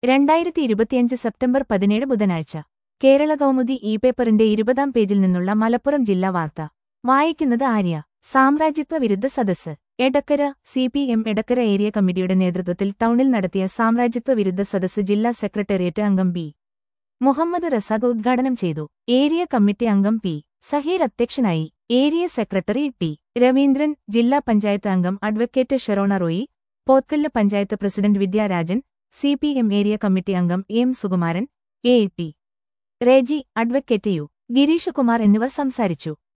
രണ്ടായിരത്തി ഇരുപത്തിയഞ്ച് സെപ്റ്റംബർ പതിനേഴ് ബുധനാഴ്ച കേരള കൗമുദി ഇ പേപ്പറിന്റെ ഇരുപതാം പേജിൽ നിന്നുള്ള മലപ്പുറം ജില്ലാ വാർത്ത വായിക്കുന്നത് ആര്യ സാമ്രാജ്യത്വ വിരുദ്ധ സദസ്സ് Edakkara C P M Edakkara area കമ്മിറ്റിയുടെ നേതൃത്വത്തിൽ ടൗണിൽ നടത്തിയ സാമ്രാജ്യത്വ വിരുദ്ധ സദസ്സ് ജില്ലാ സെക്രട്ടേറിയറ്റ് അംഗം ബി മുഹമ്മദ് റസാഖ് ഉദ്ഘാടനം ചെയ്തു ഏരിയ കമ്മിറ്റി അംഗം പി സഹീർ അധ്യക്ഷനായി ഏരിയ സെക്രട്ടറി ടി രവീന്ദ്രൻ ജില്ലാ പഞ്ചായത്ത് അംഗം advocate Sherona Roy Pothukallu panchayat president Vidyarajan C P M area committee അംഗം M Sukumaran A T Reji advocate U Girish Kumar എന്നിവർ സംസാരിച്ചു